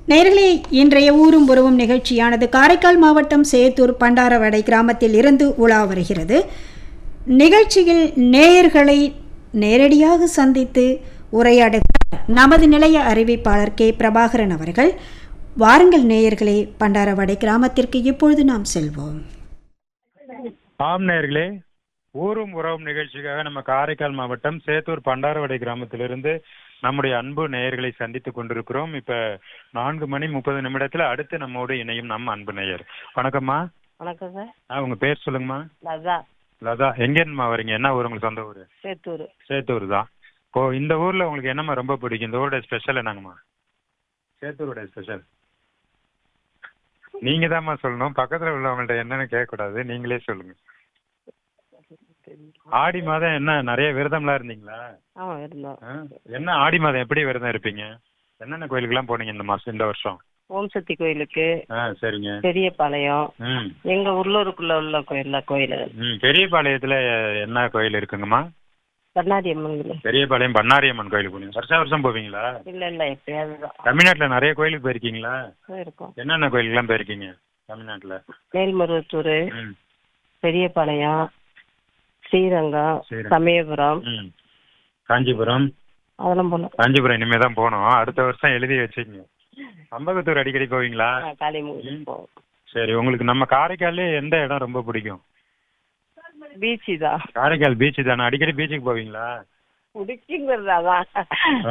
நேர்களே இன்றைய ஊரும் உறவும் நிகழ்ச்சியானது காரைக்கால் மாவட்டம் சேத்தூர் பண்டாரவடை கிராமத்தில் இருந்து உலா வருகிறது நிகழ்ச்சியில் நேயர்களை நேரடியாக சந்தித்து உரையாடுகிறார் நமது நிலைய அறிவிப்பாளர் கே பிரபாகரன் அவர்கள் வாருங்கள் நேயர்களே பண்டாரவடை கிராமத்திற்கு இப்பொழுது நாம் செல்வோம் ஆம் நேர்களே ஊரும் உறவும் நிகழ்ச்சிக்காக நம்ம காரைக்கால் மாவட்டம் சேத்தூர் பண்டாரவடை கிராமத்திலிருந்து நம்முடைய அன்பு நேயர்களை சந்தித்துக் கொண்டிருக்கிறோம் இப்ப நான்கு மணி முப்பது நிமிடத்துல அடுத்து நம்மோடு இணையும் நம்ம அன்பு நேயர் வணக்கம்மா வணக்கம் சார் ஆ, உங்க பேர் சொல்லுங்கம்மா லதா லதா எங்க இருந்துமா வரீங்க என்ன ஊர் உங்களுக்கு சொந்த ஊரு சேத்தூர் சேத்தூர் தான் இப்போ இந்த ஊர்ல உங்களுக்கு என்னம்மா ரொம்ப பிடிக்கும் இந்த ஊரோட ஸ்பெஷல் என்னங்கம்மா சேத்தூரோட ஸ்பெஷல் நீங்க தாம்மா சொல்லணும் பக்கத்துல உள்ளவங்கள்ட்ட என்னன்னு கேட்க கூடாது நீங்களே சொல்லுங்க ஆடி மாதம் என்ன நிறைய விரதம்லாம் இருந்தீங்களா ஆமா இருந்தோம் ஆ? என்ன ஆடி மாதம் எப்படி விரதம் இருப்பீங்க என்னென்ன கோயிலுக்குலாம் போனீங்க இந்த மாசம் இந்த வருஷம் ஓம் சக்தி கோயிலுக்கு ஆ சரிங்க பெரியபாளையம் ம் எங்க உள்ளூருக்குள்ள உள்ள கோயில் கோயில் ம் பெரியபாளையத்துல என்ன கோயில் இருக்குங்கம்மா கண்ணாடி அம்மன் கோயில் பெரியபாளையம் பண்ணாரியம்மன் கோயிலுக்கு போனீங்க வருஷம் வருஷம் போவீங்களா இல்ல இல்ல எப்பயாவது தான் தமிழ்நாட்டுல நிறைய கோயிலுக்கு போயிருக்கீங்களா இருக்கும் என்னென்ன கோயிலுக்குலாம் போயிருக்கீங்க தமிழ்நாட்டுல மேல்மருவத்தூர் ம் பெரியபாளையம் ஸ்ரீரங்கம் ஸ்ரீரங்கம். சமயபுரம் ம் காஞ்சிபுரம் அதெல்லாம் போனோம் காஞ்சிபுரம் இனிமே தான் போகணும் அடுத்த வருஷம் எழுதி வச்சுக்கங்க அம்பகத்தூர் அடிக்கடி போவீங்களா காளிமுக போவோம் சரி உங்களுக்கு நம்ம காரைக்கால்ல எந்த இடம் ரொம்ப பிடிக்கும் பீச்சு தான் காரைக்கால் பீச் தானே அடிக்கடி பீச்சுக்கு போவீங்களா முடிக்குங்கிறது அதான் ஆ.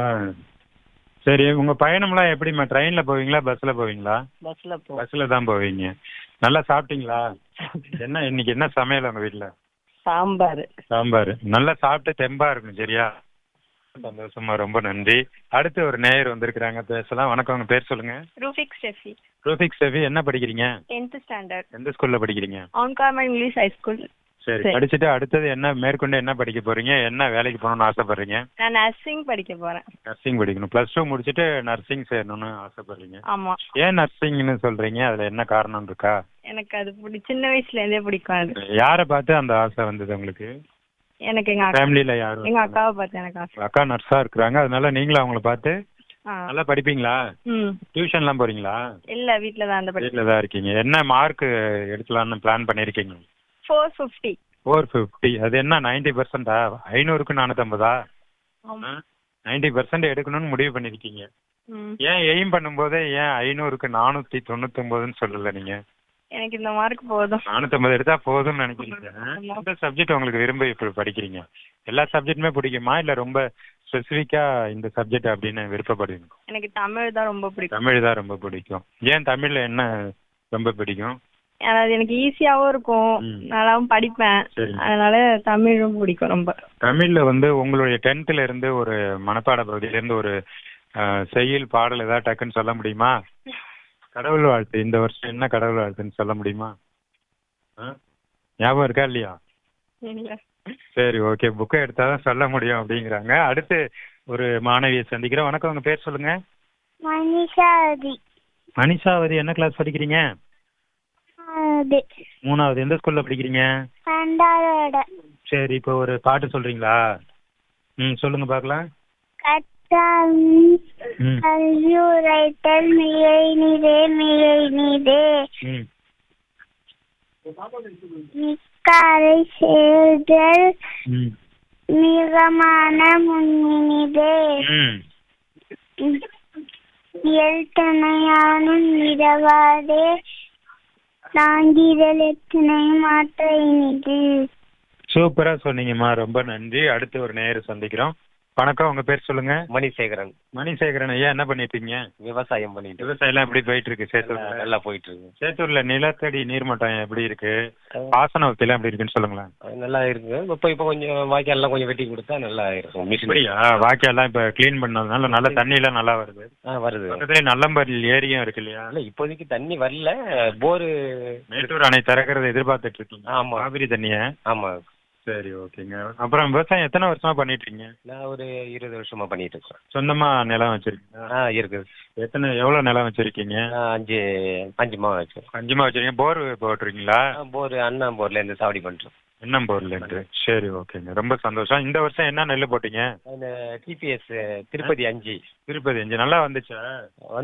சரி உங்க பயணம்லாம் எப்படிம்மா ட்ரெயின்ல போவீங்களா பஸ்ல போவீங்களா பஸ்ல போவோம் பஸ்ல தான் போவீங்க நல்லா சாப்பிட்டீங்களா என்ன இன்னைக்கு என்ன சமையல் உங்க வீட்ல சாம்பார் சாம்பார் நல்லா சாப்பிட்டு தெம்பா இருக்கும் சரியா சந்தோஷமா ரொம்ப நன்றி அடுத்து ஒரு நேயர் வந்திருக்கிறாங்க பேசலாம் வணக்கம் உங்க பேர் சொல்லுங்க ரூஃபிக் ஸ்டெஃபி ரூபிக் செவி என்ன படிக்கிறீங்க டென்த் ஸ்டாண்டர்ட் எந்த ஸ்கூல்ல படிக்கிறீங்க ஆன்கார்மெண்ட் இங்கிலீஷ் ஹை ஸ்கூல் சரி சரி. படிச்சுட்டு அடுத்தது என்ன மேற்கொண்டு என்ன படிக்க போறீங்க என்ன வேலைக்கு போகணும்னு ஆசைப்படுறீங்க நான் நர்சிங் படிக்க போறேன் நர்சிங் படிக்கணும் ப்ளஸ் டூ முடிச்சுட்டு நர்சிங் சேரணும்னு ஆசைப்படுறீங்க ஆமா ஏன் நர்சிங்னு சொல்றீங்க அதுல என்ன காரணம் இருக்கா எனக்கு அது பிடி சின்ன வயசுல இருந்தே பிடிக்கும் அது யாரை பார்த்து அந்த ஆசை வந்தது உங்களுக்கு எனக்கு எங்க அக்கா ஃபேமிலியில யாரும் எங்க அக்காவை பார்த்து எனக்கு ஆசை அக்கா நர்ஸா இருக்கிறாங்க அதனால நீங்களும் அவங்கள பார்த்து ஆ. நல்லா படிப்பீங்களா ம் டியூஷன்லாம் போறீங்களா இல்ல வீட்ல தான் அந்த படி வீட்டில் தான் இருக்கீங்க என்ன மார்க் எடுக்கலாம்னு பிளான் பண்ணிருக்கீங்க ஃபோர் ஃபிஃப்டி ஃபோர் ஃபிஃப்டி அது என்ன நைன்டி பர்சன்டா ஐநூறுக்கு நானூற்றம்பதா ஆமா நைன்டி பர்சன்ட் எடுக்கணும்னு முடிவு பண்ணிருக்கீங்க ம் ஏன் எய்ம் பண்ணும்போதே ஏன் ஐநூறுக்கு நானூத்தி தொண்ணூத்தொன்பதுன்னு சொல்லல நீங்க எனக்கு இந்த மார்க் போதும் நானூத்தம்பது எடுத்தா போதும்னு நினைக்கிறீங்க எந்த சப்ஜெக்ட் உங்களுக்கு விரும்பி இப்ப படிக்கிறீங்க எல்லா சப்ஜெக்ட்டுமே பிடிக்குமா இல்ல ரொம்ப ஸ்பெசிஃபிக்கா இந்த சப்ஜெக்ட் அப்படின்னு விருப்பப்படுவீங்க எனக்கு தமிழ் தான் ரொம்ப பிடிக்கும் தமிழ் தான் ரொம்ப பிடிக்கும் ஏன் தமிழ்ல என்ன ரொம்ப பிடிக்கும் அது எனக்கு ஈஸியாவும் இருக்கும் ம். நல்லாவும் படிப்பேன் சரி. அதனால தமிழும் பிடிக்கும் ரொம்ப தமிழ்ல வந்து உங்களுடைய டென்த்ல இருந்து ஒரு மனப்பாட பகுதியில இருந்து ஒரு அஹ், செய்யுள் பாடல் ஏதாவது டக்குன்னு சொல்ல முடியுமா கடவுள் வாழ்த்து இந்த வருஷம் என்ன கடவுள் வாழ்த்துன்னு சொல்ல முடியுமா ஆ? ஞாபகம் இருக்கா இல்லையா இல்ல சரி ஓகே புக்கை எடுத்தாதான் சொல்ல முடியும் அப்படிங்கிறாங்க அடுத்து ஒரு மாணவியை சந்திக்கிறோம் வணக்கம் உங்க பேர் சொல்லுங்க மனிஷாதி மனிஷாவதி என்ன கிளாஸ் படிக்கிறீங்க அது மூணாவது எந்த ஸ்கூல்ல படிக்கிறீங்க பண்டாரோட சரி இப்போ ஒரு பாட்டு சொல்றீங்களா ம் சொல்லுங்க பார்க்கலாம் கட்டாம் ம் கல்வியுரைத்தல் மிகை நிதே மிகை நிதே ம் மிக்காரை சேர்தல் ம் மிகமான முன்னினிதே ம் எழுத்தனையானும் விடவாதே தாங்கிதல் எத்தனை மாற்ற இனிது சூப்பரா சொன்னீங்கம்மா ரொம்ப நன்றி அடுத்து ஒரு நேயர் சந்திக்கிறோம் வணக்கம் உங்க பேர் சொல்லுங்க மணிசேகரன் மணிசேகரன் ஐயா என்ன பண்ணிட்டு இருக்கீங்க விவசாயம் பண்ணிட்டு விவசாயம் எல்லாம் எப்படி போயிட்டு இருக்கு சேத்தூர்ல நல்லா போயிட்டு இருக்கு சேத்தூர்ல நிலத்தடி நீர்மட்டம் எப்படி இருக்கு பாசன வசதி எல்லாம் எப்படி இருக்குன்னு சொல்லுங்களேன் அது நல்லா இருக்கு இப்போ இப்போ கொஞ்சம் வாய்க்கால்லாம் கொஞ்சம் வெட்டி கொடுத்தா நல்லா இருக்கும் மிஷின் அப்படியா வாக்கியெல்லாம் இப்ப க்ளீன் பண்ணதுனால நல்ல தண்ணி எல்லாம் நல்லா வருது ஆ வருது பக்கத்துல நல்லம்பரில் ஏரியும் இருக்கு இல்லையா இல்ல இப்போதைக்கு தண்ணி வரல போரு மேட்டூர் அணை திறக்கிறத எதிர்பார்த்துட்டு இருக்கீங்க ஆமா. காவிரி தண்ணிய ஆமா சரி ஓகேங்க அப்புறம் விவசாயம் எத்தனை வருஷமா பண்ணிட்டு இருக்கீங்க நான் ஒரு இருபது வருஷமா பண்ணிட்டு இருக்கேன் சொந்தமா நிலம் வச்சிருக்கீங்க ஆ இருக்குது எத்தனை எவ்வளவு நிலம் வச்சிருக்கீங்க நான் அஞ்சு அஞ்சு மாவு வச்சேன் அஞ்சுமா வச்சிருக்கீங்க போர் போட்டிருக்கீங்களா போர் அண்ணா போர்ல இருந்து சாவடி பண்றோம் இன்னும் போர்ல இருந்து சரி ஓகேங்க ரொம்ப சந்தோஷம் இந்த வருஷம் என்ன நெல் போட்டீங்க அந்த டிபிஎஸ் திருப்பதி அஞ்சு திருப்பதி அஞ்சு நல்லா வந்துச்சா